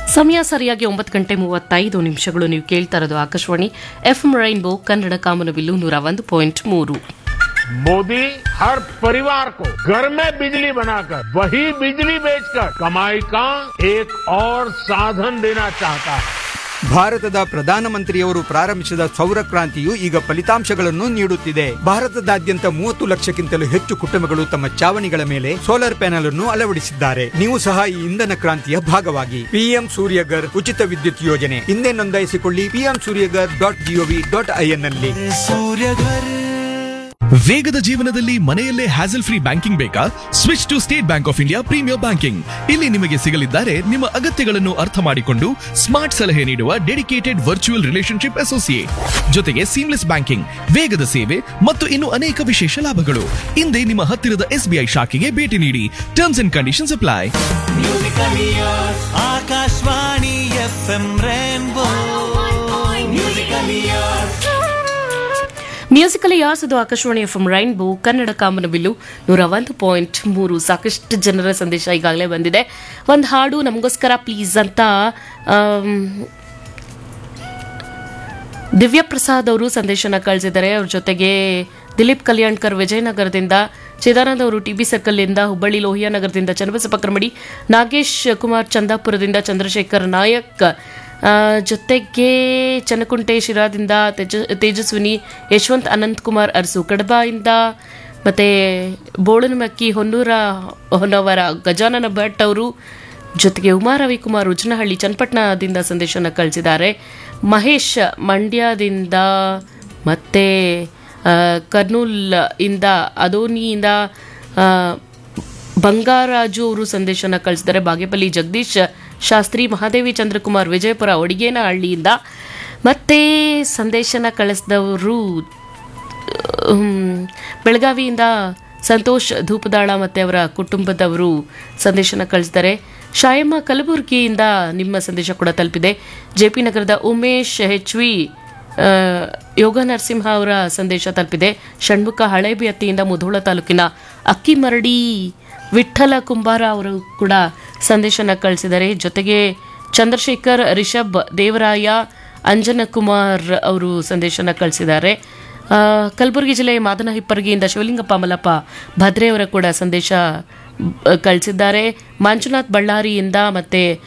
ಸಮಯ ಸರಿಯಾಗಿ ಒಂಬತ್ತು ಗಂಟೆ ಮೂವತ್ತೈದು ನಿಮಿಷಗಳು ನೀವು ಕೇಳ್ತಾ ಇರೋದು ಆಕಾಶವಾಣಿ ಎಫ್ ರೈನ್ಬೋ ಕನ್ನಡ ಕಾಮನಬಿಲ್ಲು ನೂರ ಒಂದು ಪಾಯಿಂಟ್ ಮೂರು मोदी हर परिवार को घर में बिजली बनाकर वही बिजली बेचकर कमाई का एक और साधन देना चाहता है ಭಾರತದ ಪ್ರಧಾನಮಂತ್ರಿಯವರು ಪ್ರಾರಂಭಿಸಿದ ಸೌರ ಕ್ರಾಂತಿಯು ಈಗ ಫಲಿತಾಂಶಗಳನ್ನು ನೀಡುತ್ತಿದೆ ಭಾರತದಾದ್ಯಂತ ಮೂವತ್ತು ಲಕ್ಷಕ್ಕಿಂತಲೂ ಹೆಚ್ಚು ಕುಟುಂಬಗಳು ತಮ್ಮ ಚಾವಣಿಗಳ ಮೇಲೆ ಸೋಲಾರ್ ಪ್ಯಾನೆಲ್ ಅನ್ನು ಅಳವಡಿಸಿದ್ದಾರೆ ನೀವು ಸಹ ಈ ಇಂಧನ ಕ್ರಾಂತಿಯ ಭಾಗವಾಗಿ ಪಿಎಂ ಸೂರ್ಯಗರ್ ಉಚಿತ ವಿದ್ಯುತ್ ಯೋಜನೆ ಹಿಂದೆ ನೋಂದಾಯಿಸಿಕೊಳ್ಳಿ PM Suryaghar dot GOV dot IN ನಲ್ಲಿ ವೇಗದ ಜೀವನದಲ್ಲಿ ಮನೆಯಲ್ಲೇ ಹ್ಯಾಸಲ್ ಫ್ರೀ ಬ್ಯಾಂಕಿಂಗ್ ಬೇಕಾ switch to State Bank of India premier banking ಇಲ್ಲಿ ನಿಮಗೆ ಸಿಗಲಿದ್ದಾರೆ ನಿಮ್ಮ ಅಗತ್ಯಗಳನ್ನು ಅರ್ಥ ಮಾಡಿಕೊಂಡು ಸ್ಮಾರ್ಟ್ ಸಲಹೆ ನೀಡುವ ಡೆಡಿಕೇಟೆಡ್ ವರ್ಚುವಲ್ ರಿಲೇಶನ್ಶಿಪ್ ಅಸೋಸಿಯೇಟ್ ಜೊತೆಗೆ ಸೀಮ್ಲೆಸ್ ಬ್ಯಾಂಕಿಂಗ್ ವೇಗದ ಸೇವೆ ಮತ್ತು ಇನ್ನು ಅನೇಕ ವಿಶೇಷ ಲಾಭಗಳು ಹಿಂದೆ ನಿಮ್ಮ ಹತ್ತಿರದ ಎಸ್ಬಿಐ ಶಾಖೆಗೆ ಭೇಟಿ ನೀಡಿ terms and conditions apply Akashvani F M Rainbow musical years musical ಯಾಸ್ ಅದು ಆಕಾಶವಾಣಿ ಎಫ್ ರೈನ್ಬೋ ಕನ್ನಡ ಕಾಮನಬಿಲ್ಲು ನೂರ ಒಂದು ಪಾಯಿಂಟ್ ಮೂರು ಸಾಕಷ್ಟು ಜನರ ಸಂದೇಶ ಈಗಾಗಲೇ ಬಂದಿದೆ ಒಂದು ಹಾಡು ನಮಗೋಸ್ಕರ ಪ್ಲೀಸ್ ಅಂತ ಆಮ್, ದಿವ್ಯ ಪ್ರಸಾದ್ ಅವರು ಸಂದೇಶನ ಕಳಿಸಿದ್ದಾರೆ ಅವ್ರ ಜೊತೆಗೆ ದಿಲೀಪ್ ಕಲ್ಯಾಣ್ಕರ್ ವಿಜಯನಗರದಿಂದ ಚಿದಾನಂದ್ ಅವರು ಟಿ ಬಿ ಸರ್ಕಲ್ನಿಂದ ಹುಬ್ಬಳ್ಳಿ ಲೋಹಿಯಾ ನಗರದಿಂದ ಚನ್ನಬಸಪ್ಪ ಕ್ರಮಡಿ ನಾಗೇಶ್ ಕುಮಾರ್ ಚಂದಾಪುರದಿಂದ ಚಂದ್ರಶೇಖರ್ ನಾಯಕ್ ಆ, ಜೊತೆಗೆ ಚನ್ನಕುಂಟೆ ಶಿರಾದಿಂದ ತೇಜ ತೇಜಸ್ವಿನಿ ಯಶವಂತ್ ಅನಂತ್ ಕುಮಾರ್ ಅರಸು ಕಡಬಾಯಿಂದ ಮತ್ತೆ ಬೋಳನಮಕ್ಕಿ ಹೊನ್ನೂರ ಹೊನ್ನವರ ಗಜಾನನ ಭಟ್ ಅವರು ಜೊತೆಗೆ ಉಮಾ ರವಿಕುಮಾರ್ ಉಜ್ನಹಳ್ಳಿ ಚನ್ನಪಟ್ಟಣದಿಂದ ಸಂದೇಶನ ಕಳಿಸಿದ್ದಾರೆ ಮಹೇಶ್ ಮಂಡ್ಯದಿಂದ ಮತ್ತೆ ಆ, ಕರ್ನೂಲ್ ಇಂದ ಅದೋನಿಯಿಂದ ಆ, ಬಂಗಾರಾಜು ಅವರು ಸಂದೇಶನ ಕಳಿಸಿದ್ದಾರೆ ಬಾಗೇಪಲ್ಲಿ ಜಗದೀಶ್ ಶಾಸ್ತ್ರಿ ಮಹಾದೇವಿ ಚಂದ್ರಕುಮಾರ್ ವಿಜಯಪುರ ಒಡಿಗೇನಹಳ್ಳಿಯಿಂದ ಮತ್ತೆ ಸಂದೇಶನ ಕಳಿಸಿದವರು ಹ್ಮ್, ಬೆಳಗಾವಿಯಿಂದ ಸಂತೋಷ್ ಧೂಪದಾಳ ಮತ್ತು ಅವರ ಕುಟುಂಬದವರು ಸಂದೇಶನ ಕಳಿಸಿದ್ದಾರೆ ಶಾಯಮ್ಮ ಕಲಬುರಗಿಯಿಂದ ನಿಮ್ಮ ಸಂದೇಶ ಕೂಡ ತಲುಪಿದೆ ಜೆ ಪಿ ನಗರದ ಉಮೇಶ್ ಹೆಚ್ ವಿ ಆ, ಯೋಗ ನರಸಿಂಹ ಅವರ ಸಂದೇಶ ತಲುಪಿದೆ ಷಣ್ಮುಖ ಹಳೇಬಿಯತ್ತಿಯಿಂದ ಮುಧೋಳ ತಾಲೂಕಿನ ಅಕ್ಕಿಮರಡಿ ವಿಠ್ಠಲ ಕುಂಬಾರ ಅವರು ಕೂಡ ಸಂದೇಶನ ಕಳಿಸಿದ್ದಾರೆ ಜೊತೆಗೆ ಚಂದ್ರಶೇಖರ್ ರಿಷಬ್ ದೇವರಾಯ ಅಂಜನಕುಮಾರ್ ಅವರು ಸಂದೇಶನ ಕಳಿಸಿದ್ದಾರೆ ಆ, ಕಲಬುರಗಿ ಜಿಲ್ಲೆಯ ಮಾದನ ಹಿಪ್ಪರಗಿಯಿಂದ ಶಿವಲಿಂಗಪ್ಪ ಮಲ್ಲಪ್ಪ ಭದ್ರೆಯವರ ಕೂಡ ಸಂದೇಶ ಕಳಿಸಿದ್ದಾರೆ ಮಂಜುನಾಥ್ ಬಳ್ಳಾರಿಯಿಂದ ಮತ್ತೆ